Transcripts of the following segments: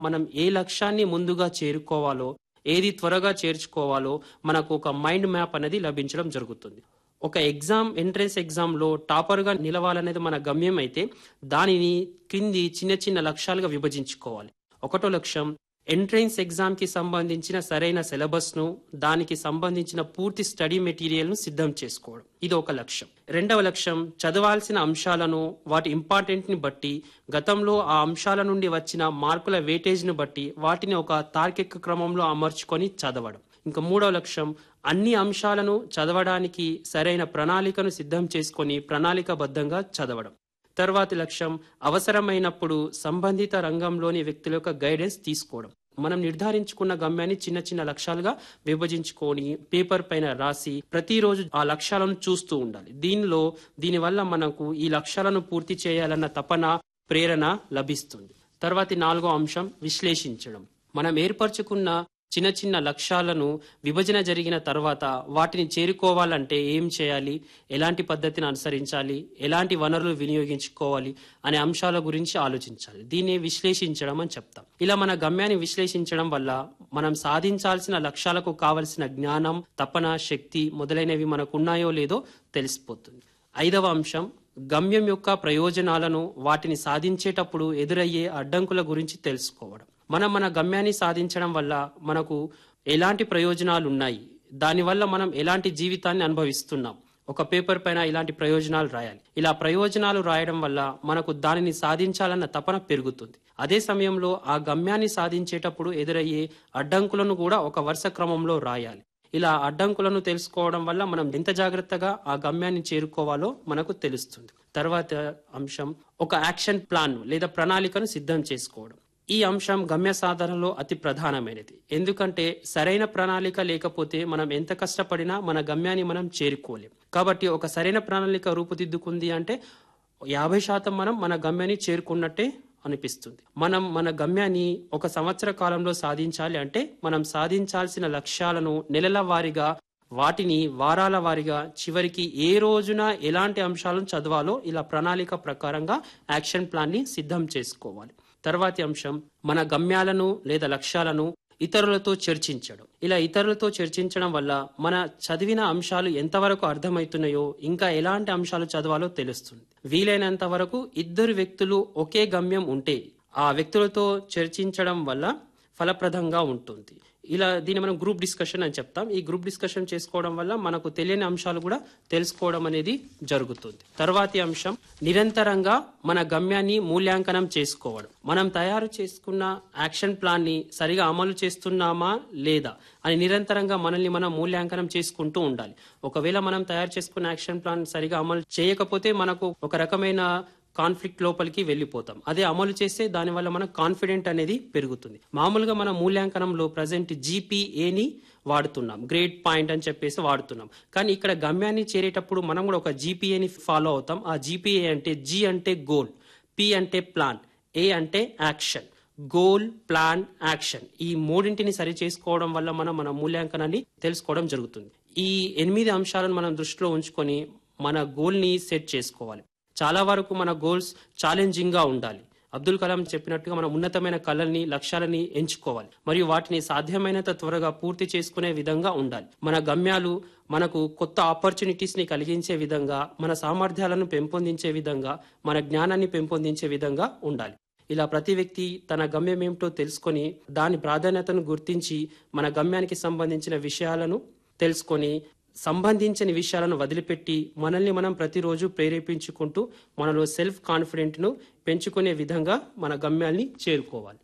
మనం ఏ లక్ష్యాన్ని ముందుగా చేరుకోవాలో ఏది త్వరగా చేర్చుకోవాలో మనకు ఒక మైండ్ మ్యాప్ అనేది లభించడం జరుగుతుంది ఒక ఎగ్జామ్ ఎంట్రన్స్ ఎగ్జామ్లో టాపర్గా నిలవాలనేది మన గమ్యం అయితే దానిని క్రింది చిన్న చిన్న లక్ష్యాలుగా విభజించుకోవాలి ఒకటో లక్ష్యం ఎంట్రన్స్ ఎగ్జామ్ కి సంబంధించిన సరైన సిలబస్ ను దానికి సంబంధించిన పూర్తి స్టడీ మెటీరియల్ ను సిద్ధం చేసుకోవడం ఇది ఒక లక్ష్యం రెండవ లక్ష్యం చదవాల్సిన అంశాలను వాటి ఇంపార్టెంట్ ని బట్టి గతంలో ఆ అంశాల నుండి వచ్చిన మార్కుల వెయిటేజ్ ను బట్టి వాటిని ఒక తార్కిక క్రమంలో అమర్చుకొని చదవడం ఇంకా మూడవ లక్ష్యం అన్ని అంశాలను చదవడానికి సరైన ప్రణాళికను సిద్ధం చేసుకొని ప్రణాళికబద్ధంగా చదవడం తర్వాతి లక్ష్యం అవసరమైనప్పుడు సంబంధిత రంగంలోని వ్యక్తుల యొక్క గైడెన్స్ తీసుకోవడం మనం నిర్ధారించుకున్న గమ్యాన్ని చిన్న చిన్న లక్ష్యాలుగా విభజించుకొని పేపర్ పైన రాసి ప్రతిరోజు ఆ లక్ష్యాలను చూస్తూ ఉండాలి దీనిలో దీనివల్ల మనకు ఈ లక్ష్యాలను పూర్తి చేయాలన్న తపన ప్రేరణ లభిస్తుంది తర్వాతి నాలుగో అంశం విశ్లేషించడం మనం ఏర్పరచుకున్న చిన్న చిన్న లక్ష్యాలను విభజన జరిగిన తర్వాత వాటిని చేరుకోవాలంటే ఏం చేయాలి ఎలాంటి పద్ధతిని అనుసరించాలి ఎలాంటి వనరులు వినియోగించుకోవాలి అనే అంశాల గురించి ఆలోచించాలి దీన్ని విశ్లేషించడం అని చెప్తాం ఇలా మన గమ్యాన్ని విశ్లేషించడం వల్ల మనం సాధించాల్సిన లక్ష్యాలకు కావలసిన జ్ఞానం తపన శక్తి మొదలైనవి మనకు ఉన్నాయో లేదో తెలిసిపోతుంది ఐదవ అంశం గమ్యం యొక్క ప్రయోజనాలను వాటిని సాధించేటప్పుడు ఎదురయ్యే అడ్డంకుల గురించి తెలుసుకోవడం మనం మన గమ్యాన్ని సాధించడం వల్ల మనకు ఎలాంటి ప్రయోజనాలు ఉన్నాయి దానివల్ల మనం ఎలాంటి జీవితాన్ని అనుభవిస్తున్నాం ఒక పేపర్ పైన ఇలాంటి ప్రయోజనాలు రాయాలి ఇలా ప్రయోజనాలు రాయడం వల్ల మనకు దానిని సాధించాలన్న తపన పెరుగుతుంది అదే సమయంలో ఆ గమ్యాన్ని సాధించేటప్పుడు ఎదురయ్యే అడ్డంకులను కూడా ఒక వరుస క్రమంలో రాయాలి ఇలా అడ్డంకులను తెలుసుకోవడం వల్ల మనం ఎంత జాగ్రత్తగా ఆ గమ్యాన్ని చేరుకోవాలో మనకు తెలుస్తుంది తర్వాత అంశం ఒక యాక్షన్ ప్లాన్ లేదా ప్రణాళికను సిద్ధం చేసుకోవడం ఈ అంశం గమ్య సాధనలో అతి ప్రధానమైనది ఎందుకంటే సరైన ప్రణాళిక లేకపోతే మనం ఎంత కష్టపడినా మన గమ్యాన్ని మనం చేరుకోలేం కాబట్టి ఒక సరైన ప్రణాళిక రూపుదిద్దుకుంది అంటే యాభై శాతం మనం మన గమ్యాన్ని చేరుకున్నట్టే అనిపిస్తుంది మనం మన గమ్యాన్ని ఒక సంవత్సర కాలంలో సాధించాలి అంటే మనం సాధించాల్సిన లక్ష్యాలను నెలల వారీగా వాటిని వారాల వారీగా చివరికి ఏ రోజున ఎలాంటి అంశాలను చదవాలో ఇలా ప్రణాళిక ప్రకారంగా యాక్షన్ ప్లాన్ ని సిద్ధం చేసుకోవాలి తర్వాతి అంశం మన గమ్యాలను లేదా లక్ష్యాలను ఇతరులతో చర్చించడం ఇలా ఇతరులతో చర్చించడం వల్ల మన చదివిన అంశాలు ఎంతవరకు అర్థమవుతున్నాయో ఇంకా ఎలాంటి అంశాలు చదవాలో తెలుస్తుంది వీలైనంత వరకు ఇద్దరు వ్యక్తులు ఒకే గమ్యం ఉంటే ఆ వ్యక్తులతో చర్చించడం వల్ల ఫలప్రదంగా ఉంటుంది ఇలా దీన్ని మనం గ్రూప్ డిస్కషన్ అని చెప్తాం ఈ గ్రూప్ డిస్కషన్ చేసుకోవడం వల్ల మనకు తెలియని అంశాలు కూడా తెలుసుకోవడం అనేది జరుగుతుంది తర్వాతి అంశం నిరంతరంగా మన గమ్యాన్ని మూల్యాంకనం చేసుకోవడం మనం తయారు చేసుకున్న యాక్షన్ ప్లాన్ ని సరిగా అమలు చేస్తున్నామా లేదా అని నిరంతరంగా మనల్ని మనం మూల్యాంకనం చేసుకుంటూ ఉండాలి ఒకవేళ మనం తయారు చేసుకున్న యాక్షన్ ప్లాన్ సరిగా అమలు చేయకపోతే మనకు ఒక రకమైన కాన్ఫ్లిక్ట్ లోపలికి వెళ్ళిపోతాం అదే అమలు చేస్తే దానివల్ల మనకు కాన్ఫిడెంట్ అనేది పెరుగుతుంది మామూలుగా మన మూల్యాంకనంలో ప్రజెంట్ జీపీఏని వాడుతున్నాం గ్రేడ్ పాయింట్ అని చెప్పేసి వాడుతున్నాం కానీ ఇక్కడ గమ్యాన్ని చేరేటప్పుడు మనం కూడా ఒక జీపీఏని ఫాలో అవుతాం ఆ జీపీఏ అంటే జీ అంటే గోల్ పి అంటే ప్లాన్ ఏ అంటే యాక్షన్ గోల్ ప్లాన్ యాక్షన్ ఈ మూడింటిని సరి చేసుకోవడం వల్ల మనం మన మూల్యాంకనాన్ని తెలుసుకోవడం జరుగుతుంది ఈ ఎనిమిది అంశాలను మనం దృష్టిలో ఉంచుకొని మన గోల్ని సెట్ చేసుకోవాలి చాలా వరకు మన గోల్స్ ఛాలెంజింగ్ గా ఉండాలి అబ్దుల్ కలాం చెప్పినట్టుగా మనం ఉన్నతమైన కళల్ని లక్ష్యాలని ఎంచుకోవాలి మరియు వాటిని సాధ్యమైనంత త్వరగా పూర్తి చేసుకునే విధంగా ఉండాలి మన గమ్యాలు మనకు కొత్త ఆపర్చునిటీస్ ని కలిగించే విధంగా మన సామర్థ్యాలను పెంపొందించే విధంగా మన జ్ఞానాన్ని పెంపొందించే విధంగా ఉండాలి ఇలా ప్రతి వ్యక్తి తన గమ్యం ఏమిటో తెలుసుకొని దాని ప్రాధాన్యతను గుర్తించి మన గమ్యానికి సంబంధించిన విషయాలను తెలుసుకొని సంబంధించిన విషయాలను వదిలిపెట్టి మనల్ని మనం ప్రతిరోజు ప్రేరేపించుకుంటూ మనలో సెల్ఫ్ కాన్ఫిడెంట్ను పెంచుకునే విధంగా మన గమ్యాల్ని చేరుకోవాలి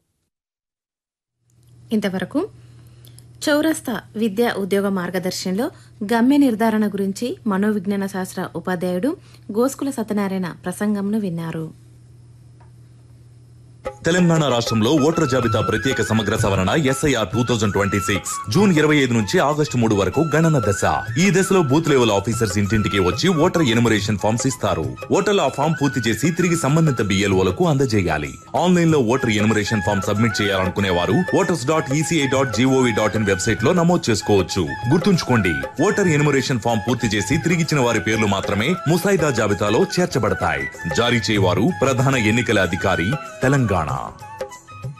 ఇంతవరకు చౌరస్తా విద్యా ఉద్యోగ మార్గదర్శనంలో గమ్య నిర్ధారణ గురించి మనోవిజ్ఞాన శాస్త్ర ఉపాధ్యాయుడు గోస్కుల సత్యనారాయణ ప్రసంగంను విన్నారు తెలంగాణ రాష్ట్రంలో ఓటర్ జాబితా ప్రత్యేక సమగ్ర సవరణ SIR two thousand twenty six June ఇరవై ఐదు నుంచి ఆగస్టు మూడు వరకు గణన దశ ఈ దశలో బూత్ లెవెల్ ఆఫీసర్స్ ఇంటింటికి వచ్చి ఓటర్ ఎనుమరేషన్ ఫామ్స్ ఇస్తారు ఓటర్లు ఆ ఫామ్ పూర్తి చేసి తిరిగి సంబంధిత బిఎల్ఓలకు అందజేయాలి ఆన్లైన్ లో ఓటర్ ఎనుమరేషన్ ఫామ్ సబ్మిట్ చేయాలనుకునే వారు voters dot ECI dot GOV dot in website లో నమోదు చేసుకోవచ్చు గుర్తుంచుకోండి ఓటర్ ఎనుమరేషన్ ఫామ్ పూర్తి చేసి తిరిగిచ్చిన వారి పేర్లు మాత్రమే ముసాయిదా జాబితాలో చేర్చబడతాయి జారీ చేయవారు ప్రధాన ఎన్నికల అధికారి తెలంగాణ